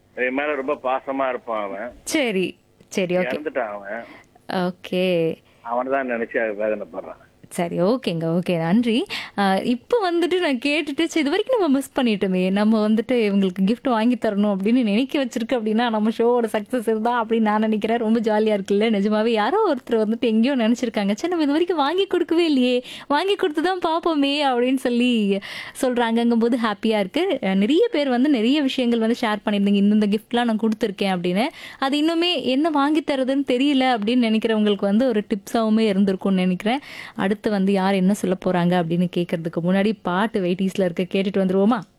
என் மேல ரொம்ப பாசமா இருப்பான் அவன் சரி சரி ஓகே இறந்துட்டான் அவன் ஓகே அவனை தான் நினைச்சு வேதனைப்படுறான் சரி ஓகேங்க ஓகே நன்றி ஆஹ் இப்போ வந்துட்டு நான் கேட்டுட்டு சரி இது வரைக்கும் நம்ம மிஸ் பண்ணிட்டோமே நம்ம வந்துட்டு இவங்களுக்கு gift வாங்கி தரணும் அப்படின்னு நினைக்க வச்சிருக்கு அப்படின்னா நம்ம ஷோவோட சக்ஸஸ் இருந்தா அப்படின்னு நான் நினைக்கிறேன் ரொம்ப ஜாலியாக இருக்குல்ல நிஜமாவே யாரோ ஒருத்தர் வந்துட்டு எங்கேயோ நினச்சிருக்காங்க சரி நம்ம இது வரைக்கும் வாங்கி கொடுக்கவே இல்லையே வாங்கி கொடுத்து தான் பார்ப்போமே அப்படின்னு சொல்லி சொல்கிறாங்கங்கும் போது ஹாப்பியாக இருக்குது நிறைய பேர் வந்து நிறைய விஷயங்கள் வந்து ஷேர் பண்ணியிருந்தீங்க இந்தந்த கிஃப்ட்லாம் நான் கொடுத்துருக்கேன் அப்படின்னு அது இன்னுமே என்ன வாங்கி தரதுன்னு தெரியல அப்படின்னு நினைக்கிறவங்களுக்கு வந்து ஒரு டிப்ஸாவுமே இருந்திருக்கும்னு நினைக்கிறேன் அடுத்து வந்து யார் என்ன சொல்ல போகிறாங்க அப்படின்னு கேட்கறதுக்கு முன்னாடி பாட்டு வெயிட்டிஸில் இருக்க கேட்டுட்டு வந்துருவோமா